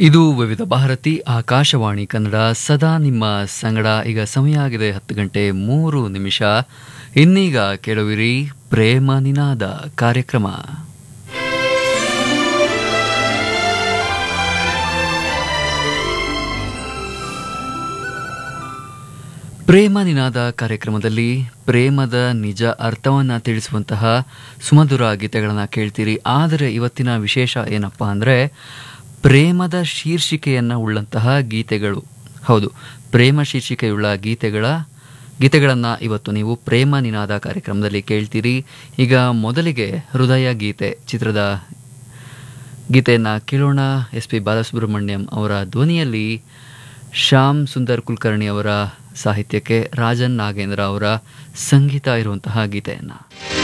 ಇದು ವಿವಿಧ ಭಾರತಿ ಆಕಾಶವಾಣಿ ಕನ್ನಡ ಸದಾ ನಿಮ್ಮ ಸಂಗಡ ಈಗ ಸಮಯ ಆಗಿದೆ ಹತ್ತು ಗಂಟೆ ಮೂರು ನಿಮಿಷ ಇನ್ನೀಗ ಕೇಳುವಿರಿ ಪ್ರೇಮ ನಿನಾದ ಕಾರ್ಯಕ್ರಮ ಪ್ರೇಮ ನಿನಾದ ಕಾರ್ಯಕ್ರಮದಲ್ಲಿ ಪ್ರೇಮದ ನಿಜ ಅರ್ಥವನ್ನ ತಿಳಿಸುವಂತಹ ಸುಮಧುರ ಗೀತೆಗಳನ್ನ ಕೇಳ್ತೀರಿ ಆದರೆ ಇವತ್ತಿನ ವಿಶೇಷ ಏನಪ್ಪಾ ಅಂದ್ರೆ ಪ್ರೇಮದ ಶೀರ್ಷಿಕೆಯನ್ನ ಉಳ್ಳಂತಹ ಗೀತೆಗಳು ಹೌದು ಪ್ರೇಮ ಶೀರ್ಷಿಕೆಯುಳ್ಳ ಗೀತೆಗಳ ಗೀತೆಗಳನ್ನ ಇವತ್ತು ನೀವು ಪ್ರೇಮ ನಿನಾದ ಕಾರ್ಯಕ್ರಮದಲ್ಲಿ ಕೇಳ್ತೀರಿ ಈಗ ಮೊದಲಿಗೆ ಹೃದಯ ಗೀತೆ ಚಿತ್ರದ ಗೀತೆಯನ್ನ ಕೇಳೋಣ ಎಸ್ ಪಿ ಬಾಲಸುಬ್ರಹ್ಮಣ್ಯಂ ಅವರ ಧ್ವನಿಯಲ್ಲಿ ಶ್ಯಾಮ್ ಸುಂದರ್ ಕುಲಕರ್ಣಿ ಅವರ ಸಾಹಿತ್ಯಕ್ಕೆ ರಾಜನ್ ನಾಗೇಂದ್ರ ಅವರ ಸಂಗೀತ ಇರುವಂತಹ ಗೀತೆಯನ್ನು